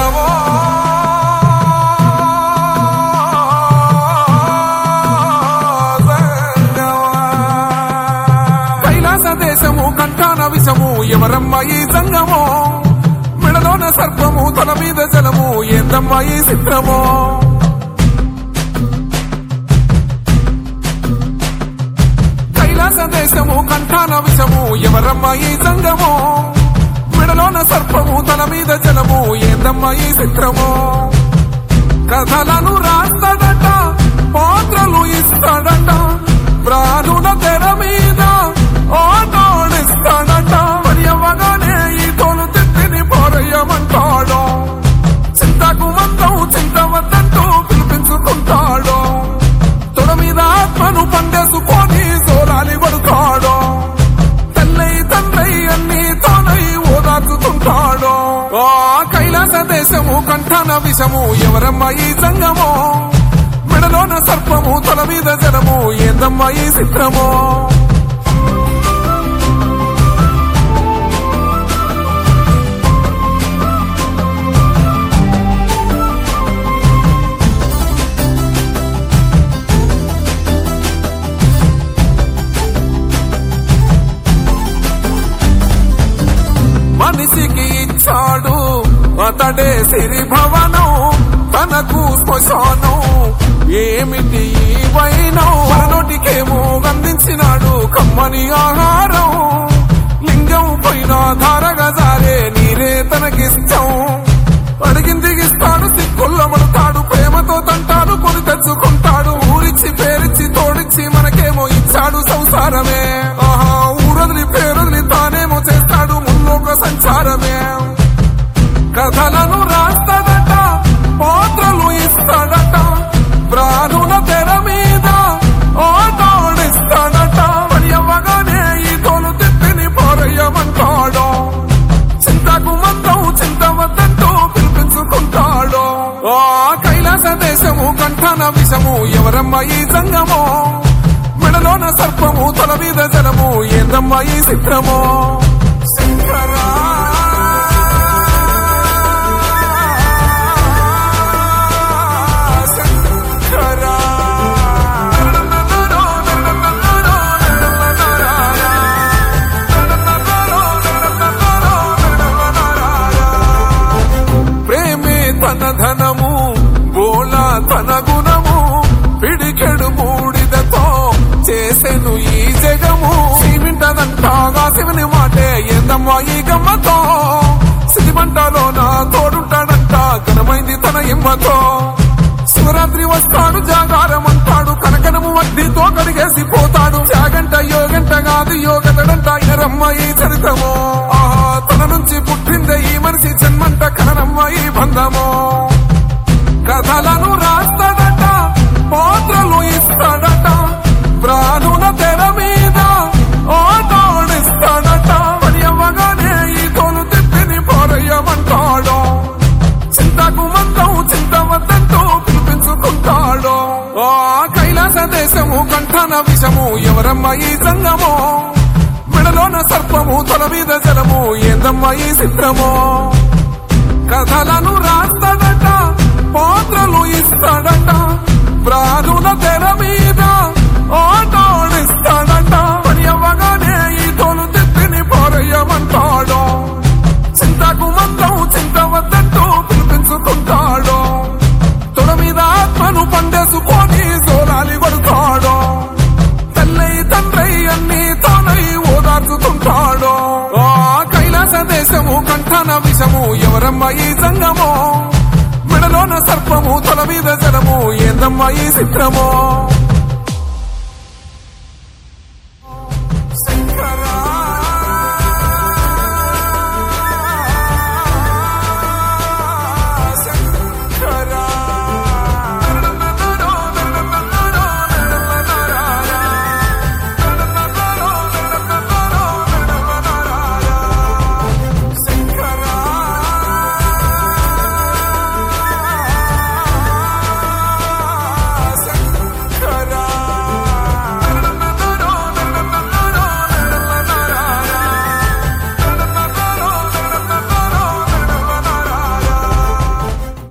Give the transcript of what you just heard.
జంగమో కైలాస దేశము కంఠాన విషము ఎవరమ్మ ఈ సంగమో మెడలోన సర్పము తల మీద జలము ఏందమ్మ ఈ చిత్రమో కైలాస దేశము కంఠాన విషము ఎవరమ్మ ఈ సంగమో మెడలోన సర్పము తల మీద జలము ఏందమ్మ ఈ చిత్రమో కథలను రాస్తాడట పాత్రలు ఇస్తాడట ప్రాణుల తెర మీద ఆటాడిస్తాడట మరి అవ్వగానే ఈ తోలు తిట్టిని పోరయ్యమంటాడు చింతకు మందం చింతవద్దంటూ పిలిపించుకుంటాడు తొడ మీద ఆత్మను పండేసుకొని సోలాలి పడుతాడు తల్లై తండ్రై అన్ని తానై ఓదార్చుతుంటాడు ఆ కైలాస దేశము కంఠాన విషము ఎవరమ్మ ఈ సంగమో మెడలోన సర్పము తల మీద జలము ఏందమ్మ ఈ చిత్రమో మనిషికి ఇచ్చాడు అతడే సిరి భవనం తనకు శ్మశానం ఏమిటి ఈ వైనం మన నోటికేమో అందించినాడు కమ్మని ఆహారం లింగం పైన ధారగా జారే నీరే తనకిష్టం అడిగింది ఇస్తాడు సిక్కుల్లో పడతాడు ప్రేమతో తంటాడు కొని తెచ్చుకుంటాడు ఊరిచ్చి పేరిచ్చి తోడిచ్చి మనకేమో ఇచ్చాడు సంసారమే ఆహా ఊరొదిలి పేరొదిలి తానేమో చేస్తాడు ముల్లోక సంచారమే కథలను రాస్తాడట పాత్రలు ఇస్తాడట ప్రాణుల తెర మీద ఆటాడిస్తాడట మరి అవ్వగానే ఈ తోలు తిప్పిని పారయ్యమంటాడు చింతకు మందం చింతవద్దంటూ పిలిపించుకుంటాడు ఆ కైలాస దేశము కంఠాన విషము ఎవరమ్మ ఈ సంగమో మెడలోన సర్పము తల మీద జలము ఏందమ్మ ఈ చిత్రమో శంకరా శంకరా ప్రేమే తన ధనము బోలా తన గుణము పిడికెడు బూడిదతో చేసెను ఈ జగము సివింటదంటాగా శివుని మాటే ఏందమ్మా ఈ గమ్మతో సిరిమంటలో నా తోడుంటాడంట ఘనమైంది తన ఇమ్మతో శివరాత్రి వస్తాడు జాగారం అంటాడు కనకనము వడ్డీతో కడిగేసి పోతాడు జాగంట యోగంట కాదు యోగతడంట ఎరమ్మ ఈ చరితము ఆహా తన నుంచి పుట్టిందే ఈ మనిషి జన్మంట కననమ్మ ఈ బంధము కథలను రాస్తాడట పాత్రలు ఇస్తాడట ప్రాణుల తెర మీద ఆటాడిస్తాడట మరి అవ్వగానే ఈ తోలు తిప్పిని పారయ్యమంటాడు చింతకు మందం చింతవద్దంటూ పిలిపించుకుంటాడు ఆ కైలాస దేశము కంఠాన విషము ఎవరమ్మ ఈ సంగమో మెడలోన సర్పము తల మీద జలము ఏందమ్మ ఈ చిత్రమో కథలను రాస్తాడట పాత్రలు ఇస్తాడట ప్రాణుల తెర మీద ఆటాడిస్తాడట మరి అవ్వగానే ఈ తోలు తిప్పిని పారయ్యమంటాడు చింతకు మందం చింతవద్దంటూ పిలిపించుకుంటాడు తొడ మీద ఆత్మను పండేసుకొని సోలాలి కొడుతాడు తల్లై తండ్రై అన్ని తానై ఓదార్చుతుంటాడు ఆ కైలాస దేశము కంఠాన విషము ఎవరమ్మ ఈ సంగమో మెడలోన సర్పము తల మీద జలము ఏందమ్మ ఈ చిత్రమో